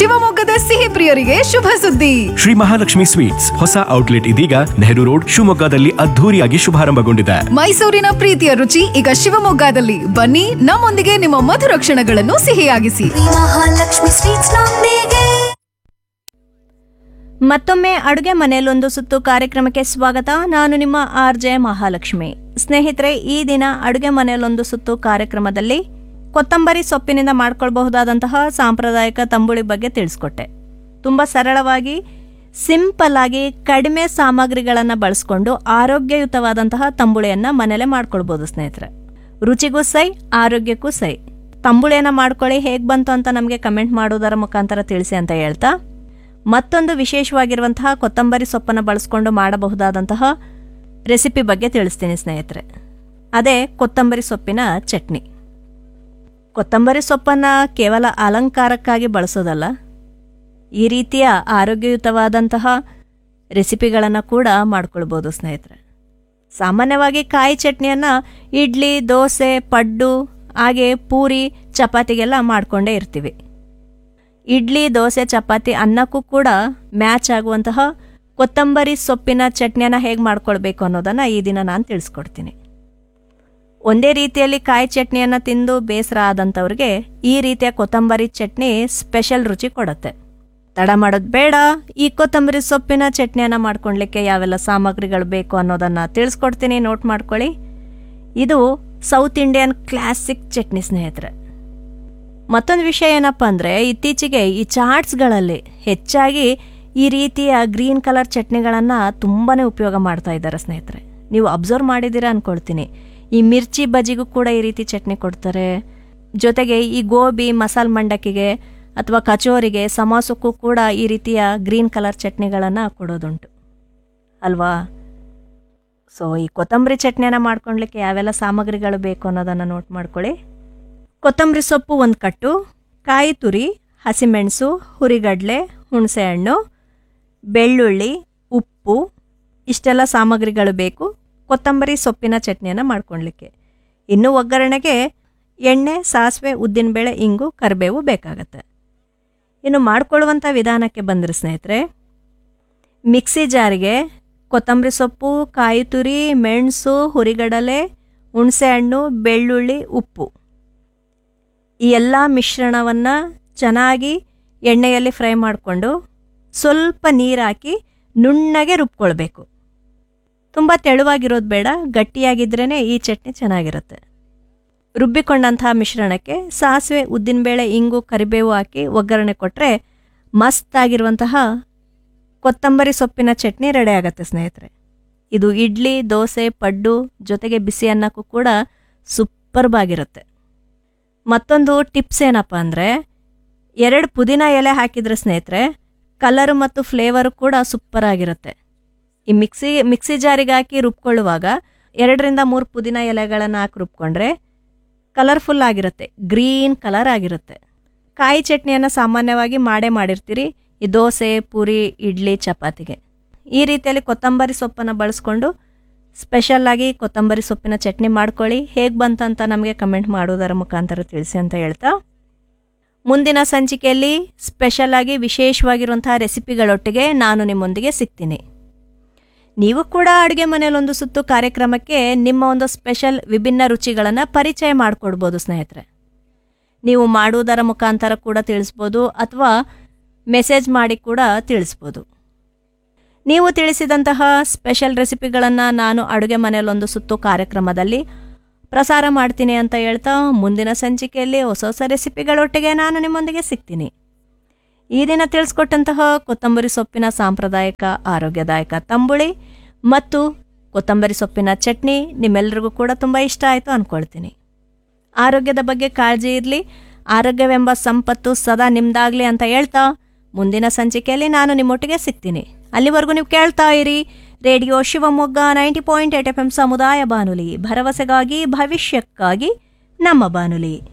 ಶಿವಮೊಗ್ಗದ ಸಿಹಿ ಪ್ರಿಯರಿಗೆ ಶುಭ ಸುದ್ದಿ ಶ್ರೀ ಮಹಾಲಕ್ಷ್ಮಿ ಸ್ವೀಟ್ಸ್ ಹೊಸ ಔಟ್ಲೆಟ್ ಇದೀಗ ನೆಹರು ರೋಡ್ ಶಿವಮೊಗ್ಗದಲ್ಲಿ ಅದ್ಧೂರಿಯಾಗಿ ಶುಭಾರಂಭಗೊಂಡಿದೆ ಮೈಸೂರಿನ ಪ್ರೀತಿಯ ರುಚಿ ಈಗ ಶಿವಮೊಗ್ಗದಲ್ಲಿ ಬನ್ನಿ ನಮ್ಮೊಂದಿಗೆ ನಿಮ್ಮ ಮಧುರ ಕ್ಷಣಗಳನ್ನು ಸಿಹಿಯಾಗಿಸಿ ಮಹಾಲಕ್ಷ್ಮಿ ಸ್ವೀಟ್ಸ್ ನೊಂದಿಗೆ ಮತ್ತೊಮ್ಮೆ ಅಡುಗೆ ಮನೆಯಲ್ಲೊಂದು ಸುತ್ತು ಕಾರ್ಯಕ್ರಮಕ್ಕೆ ಸ್ವಾಗತ ನಾನು ನಿಮ್ಮ ಆರ್ ಜೆ ಮಹಾಲಕ್ಷ್ಮಿ ಸ್ನೇಹಿತರೆ ಈ ದಿನ ಅಡುಗೆ ಮನೆಯಲ್ಲೊಂದು ಸುತ್ತು ಕಾರ್ಯಕ್ರಮದಲ್ಲಿ ಕೊತ್ತಂಬರಿ ಸೊಪ್ಪಿನಿಂದ ಮಾಡ್ಕೊಳ್ಬಹುದಾದಂತಹ ಸಾಂಪ್ರದಾಯಿಕ ತಂಬುಳಿ ಬಗ್ಗೆ ತಿಳಿಸ್ಕೊಟ್ಟೆ ತುಂಬ ಸರಳವಾಗಿ ಸಿಂಪಲ್ ಆಗಿ ಕಡಿಮೆ ಸಾಮಗ್ರಿಗಳನ್ನು ಬಳಸ್ಕೊಂಡು ಆರೋಗ್ಯಯುತವಾದಂತಹ ತಂಬುಳಿಯನ್ನು ಮನೇಲೆ ಮಾಡ್ಕೊಳ್ಬೋದು ಸ್ನೇಹಿತರೆ ರುಚಿಗೂ ಸೈ ಆರೋಗ್ಯಕ್ಕೂ ಸೈ ತಂಬುಳಿಯನ್ನು ಮಾಡ್ಕೊಳ್ಳಿ ಹೇಗೆ ಬಂತು ಅಂತ ನಮಗೆ ಕಮೆಂಟ್ ಮಾಡೋದರ ಮುಖಾಂತರ ತಿಳಿಸಿ ಅಂತ ಹೇಳ್ತಾ ಮತ್ತೊಂದು ವಿಶೇಷವಾಗಿರುವಂತಹ ಕೊತ್ತಂಬರಿ ಸೊಪ್ಪನ್ನು ಬಳಸ್ಕೊಂಡು ಮಾಡಬಹುದಾದಂತಹ ರೆಸಿಪಿ ಬಗ್ಗೆ ತಿಳಿಸ್ತೀನಿ ಸ್ನೇಹಿತರೆ ಅದೇ ಕೊತ್ತಂಬರಿ ಸೊಪ್ಪಿನ ಚಟ್ನಿ ಕೊತ್ತಂಬರಿ ಸೊಪ್ಪನ್ನು ಕೇವಲ ಅಲಂಕಾರಕ್ಕಾಗಿ ಬಳಸೋದಲ್ಲ ಈ ರೀತಿಯ ಆರೋಗ್ಯಯುತವಾದಂತಹ ರೆಸಿಪಿಗಳನ್ನು ಕೂಡ ಮಾಡ್ಕೊಳ್ಬೋದು ಸ್ನೇಹಿತರೆ ಸಾಮಾನ್ಯವಾಗಿ ಕಾಯಿ ಚಟ್ನಿಯನ್ನು ಇಡ್ಲಿ ದೋಸೆ ಪಡ್ಡು ಹಾಗೆ ಪೂರಿ ಚಪಾತಿಗೆಲ್ಲ ಮಾಡ್ಕೊಂಡೇ ಇರ್ತೀವಿ ಇಡ್ಲಿ ದೋಸೆ ಚಪಾತಿ ಅನ್ನಕ್ಕೂ ಕೂಡ ಮ್ಯಾಚ್ ಆಗುವಂತಹ ಕೊತ್ತಂಬರಿ ಸೊಪ್ಪಿನ ಚಟ್ನಿಯನ್ನು ಹೇಗೆ ಮಾಡ್ಕೊಳ್ಬೇಕು ಅನ್ನೋದನ್ನು ಈ ದಿನ ನಾನು ತಿಳಿಸ್ಕೊಡ್ತೀನಿ ಒಂದೇ ರೀತಿಯಲ್ಲಿ ಕಾಯಿ ಚಟ್ನಿಯನ್ನು ತಿಂದು ಬೇಸರ ಆದಂಥವ್ರಿಗೆ ಈ ರೀತಿಯ ಕೊತ್ತಂಬರಿ ಚಟ್ನಿ ಸ್ಪೆಷಲ್ ರುಚಿ ಕೊಡುತ್ತೆ ತಡ ಮಾಡೋದು ಬೇಡ ಈ ಕೊತ್ತಂಬರಿ ಸೊಪ್ಪಿನ ಚಟ್ನಿಯನ್ನು ಮಾಡ್ಕೊಳ್ಲಿಕ್ಕೆ ಯಾವೆಲ್ಲ ಸಾಮಗ್ರಿಗಳು ಬೇಕು ಅನ್ನೋದನ್ನು ತಿಳಿಸ್ಕೊಡ್ತೀನಿ ನೋಟ್ ಮಾಡ್ಕೊಳ್ಳಿ ಇದು ಸೌತ್ ಇಂಡಿಯನ್ ಕ್ಲಾಸಿಕ್ ಚಟ್ನಿ ಸ್ನೇಹಿತರೆ ಮತ್ತೊಂದು ವಿಷಯ ಏನಪ್ಪ ಅಂದರೆ ಇತ್ತೀಚೆಗೆ ಈ ಚಾಟ್ಸ್ಗಳಲ್ಲಿ ಹೆಚ್ಚಾಗಿ ಈ ರೀತಿಯ ಗ್ರೀನ್ ಕಲರ್ ಚಟ್ನಿಗಳನ್ನು ತುಂಬಾ ಉಪಯೋಗ ಮಾಡ್ತಾ ಇದ್ದಾರೆ ಸ್ನೇಹಿತರೆ ನೀವು ಅಬ್ಸರ್ವ್ ಮಾಡಿದ್ದೀರಾ ಅಂದ್ಕೊಳ್ತೀನಿ ಈ ಮಿರ್ಚಿ ಬಜ್ಜಿಗೂ ಕೂಡ ಈ ರೀತಿ ಚಟ್ನಿ ಕೊಡ್ತಾರೆ ಜೊತೆಗೆ ಈ ಗೋಬಿ ಮಸಾಲೆ ಮಂಡಕ್ಕಿಗೆ ಅಥವಾ ಕಚೋರಿಗೆ ಸಮೋಸಕ್ಕೂ ಕೂಡ ಈ ರೀತಿಯ ಗ್ರೀನ್ ಕಲರ್ ಚಟ್ನಿಗಳನ್ನು ಕೊಡೋದುಂಟು ಅಲ್ವಾ ಸೊ ಈ ಕೊತ್ತಂಬರಿ ಚಟ್ನಿಯನ್ನು ಮಾಡ್ಕೊಳ್ಲಿಕ್ಕೆ ಯಾವೆಲ್ಲ ಸಾಮಗ್ರಿಗಳು ಬೇಕು ಅನ್ನೋದನ್ನು ನೋಟ್ ಮಾಡ್ಕೊಳ್ಳಿ ಕೊತ್ತಂಬರಿ ಸೊಪ್ಪು ಒಂದು ಕಟ್ಟು ಕಾಯಿ ತುರಿ ಹಸಿಮೆಣಸು ಹುರಿಗಡಲೆ ಹುಣಸೆಹಣ್ಣು ಬೆಳ್ಳುಳ್ಳಿ ಉಪ್ಪು ಇಷ್ಟೆಲ್ಲ ಸಾಮಗ್ರಿಗಳು ಬೇಕು ಕೊತ್ತಂಬರಿ ಸೊಪ್ಪಿನ ಚಟ್ನಿಯನ್ನು ಮಾಡ್ಕೊಳ್ಲಿಕ್ಕೆ ಇನ್ನು ಒಗ್ಗರಣೆಗೆ ಎಣ್ಣೆ ಸಾಸಿವೆ ಉದ್ದಿನಬೇಳೆ ಇಂಗು ಕರಿಬೇವು ಬೇಕಾಗತ್ತೆ ಇನ್ನು ಮಾಡ್ಕೊಳ್ಳುವಂಥ ವಿಧಾನಕ್ಕೆ ಬಂದರೆ ಸ್ನೇಹಿತರೆ ಮಿಕ್ಸಿ ಜಾರಿಗೆ ಕೊತ್ತಂಬರಿ ಸೊಪ್ಪು ಕಾಯಿ ತುರಿ ಮೆಣಸು ಹುರಿಗಡಲೆ ಹುಣಸೆಹಣ್ಣು ಬೆಳ್ಳುಳ್ಳಿ ಉಪ್ಪು ಈ ಎಲ್ಲ ಮಿಶ್ರಣವನ್ನು ಚೆನ್ನಾಗಿ ಎಣ್ಣೆಯಲ್ಲಿ ಫ್ರೈ ಮಾಡಿಕೊಂಡು ಸ್ವಲ್ಪ ನೀರು ಹಾಕಿ ನುಣ್ಣಗೆ ರುಬ್ಕೊಳ್ಬೇಕು ತುಂಬ ತೆಳುವಾಗಿರೋದು ಬೇಡ ಗಟ್ಟಿಯಾಗಿದ್ರೇ ಈ ಚಟ್ನಿ ಚೆನ್ನಾಗಿರುತ್ತೆ ರುಬ್ಬಿಕೊಂಡಂತಹ ಮಿಶ್ರಣಕ್ಕೆ ಸಾಸಿವೆ ಉದ್ದಿನಬೇಳೆ ಇಂಗು ಕರಿಬೇವು ಹಾಕಿ ಒಗ್ಗರಣೆ ಕೊಟ್ಟರೆ ಮಸ್ತಾಗಿರುವಂತಹ ಕೊತ್ತಂಬರಿ ಸೊಪ್ಪಿನ ಚಟ್ನಿ ರೆಡಿ ಆಗುತ್ತೆ ಸ್ನೇಹಿತರೆ ಇದು ಇಡ್ಲಿ ದೋಸೆ ಪಡ್ಡು ಜೊತೆಗೆ ಬಿಸಿ ಅನ್ನಕ್ಕೂ ಕೂಡ ಸೂಪರ್ಬ್ ಆಗಿರುತ್ತೆ ಮತ್ತೊಂದು ಟಿಪ್ಸ್ ಏನಪ್ಪ ಅಂದರೆ ಎರಡು ಪುದೀನ ಎಲೆ ಹಾಕಿದ್ರೆ ಸ್ನೇಹಿತರೆ ಕಲರು ಮತ್ತು ಫ್ಲೇವರು ಕೂಡ ಸೂಪರ್ ಆಗಿರುತ್ತೆ ಈ ಮಿಕ್ಸಿ ಮಿಕ್ಸಿ ಜಾರಿಗೆ ಹಾಕಿ ರುಬ್ಕೊಳ್ಳುವಾಗ ಎರಡರಿಂದ ಮೂರು ಪುದೀನ ಎಲೆಗಳನ್ನು ಹಾಕಿ ರುಬ್ಕೊಂಡ್ರೆ ಕಲರ್ಫುಲ್ ಆಗಿರುತ್ತೆ ಗ್ರೀನ್ ಕಲರ್ ಆಗಿರುತ್ತೆ ಕಾಯಿ ಚಟ್ನಿಯನ್ನು ಸಾಮಾನ್ಯವಾಗಿ ಮಾಡೇ ಮಾಡಿರ್ತೀರಿ ಈ ದೋಸೆ ಪೂರಿ ಇಡ್ಲಿ ಚಪಾತಿಗೆ ಈ ರೀತಿಯಲ್ಲಿ ಕೊತ್ತಂಬರಿ ಸೊಪ್ಪನ್ನು ಬಳಸ್ಕೊಂಡು ಸ್ಪೆಷಲ್ಲಾಗಿ ಕೊತ್ತಂಬರಿ ಸೊಪ್ಪಿನ ಚಟ್ನಿ ಮಾಡ್ಕೊಳ್ಳಿ ಹೇಗೆ ಬಂತಂತ ನಮಗೆ ಕಮೆಂಟ್ ಮಾಡೋದರ ಮುಖಾಂತರ ತಿಳಿಸಿ ಅಂತ ಹೇಳ್ತಾ ಮುಂದಿನ ಸಂಚಿಕೆಯಲ್ಲಿ ಸ್ಪೆಷಲ್ಲಾಗಿ ವಿಶೇಷವಾಗಿರುವಂತಹ ರೆಸಿಪಿಗಳೊಟ್ಟಿಗೆ ನಾನು ನಿಮ್ಮೊಂದಿಗೆ ಸಿಗ್ತೀನಿ ನೀವು ಕೂಡ ಅಡುಗೆ ಮನೆಯಲ್ಲೊಂದು ಸುತ್ತು ಕಾರ್ಯಕ್ರಮಕ್ಕೆ ನಿಮ್ಮ ಒಂದು ಸ್ಪೆಷಲ್ ವಿಭಿನ್ನ ರುಚಿಗಳನ್ನು ಪರಿಚಯ ಮಾಡಿಕೊಡ್ಬೋದು ಸ್ನೇಹಿತರೆ ನೀವು ಮಾಡುವುದರ ಮುಖಾಂತರ ಕೂಡ ತಿಳಿಸ್ಬೋದು ಅಥವಾ ಮೆಸೇಜ್ ಮಾಡಿ ಕೂಡ ತಿಳಿಸ್ಬೋದು ನೀವು ತಿಳಿಸಿದಂತಹ ಸ್ಪೆಷಲ್ ರೆಸಿಪಿಗಳನ್ನು ನಾನು ಅಡುಗೆ ಮನೆಯಲ್ಲೊಂದು ಸುತ್ತು ಕಾರ್ಯಕ್ರಮದಲ್ಲಿ ಪ್ರಸಾರ ಮಾಡ್ತೀನಿ ಅಂತ ಹೇಳ್ತಾ ಮುಂದಿನ ಸಂಚಿಕೆಯಲ್ಲಿ ಹೊಸ ಹೊಸ ರೆಸಿಪಿಗಳೊಟ್ಟಿಗೆ ನಾನು ನಿಮ್ಮೊಂದಿಗೆ ಸಿಗ್ತೀನಿ ಈ ದಿನ ತಿಳಿಸ್ಕೊಟ್ಟಂತಹ ಕೊತ್ತಂಬರಿ ಸೊಪ್ಪಿನ ಸಾಂಪ್ರದಾಯಿಕ ಆರೋಗ್ಯದಾಯಕ ತಂಬುಳಿ ಮತ್ತು ಕೊತ್ತಂಬರಿ ಸೊಪ್ಪಿನ ಚಟ್ನಿ ನಿಮ್ಮೆಲ್ಲರಿಗೂ ಕೂಡ ತುಂಬ ಇಷ್ಟ ಆಯಿತು ಅಂದ್ಕೊಳ್ತೀನಿ ಆರೋಗ್ಯದ ಬಗ್ಗೆ ಕಾಳಜಿ ಇರಲಿ ಆರೋಗ್ಯವೆಂಬ ಸಂಪತ್ತು ಸದಾ ನಿಮ್ದಾಗಲಿ ಅಂತ ಹೇಳ್ತಾ ಮುಂದಿನ ಸಂಚಿಕೆಯಲ್ಲಿ ನಾನು ನಿಮ್ಮೊಟ್ಟಿಗೆ ಸಿಗ್ತೀನಿ ಅಲ್ಲಿವರೆಗೂ ನೀವು ಕೇಳ್ತಾ ಇರಿ radio Shivamogga ninety point eight F M ಸಮುದಾಯ ಬಾನುಲಿ ಭರವಸೆಗಾಗಿ ಭವಿಷ್ಯಕ್ಕಾಗಿ ನಮ್ಮ ಬಾನುಲಿ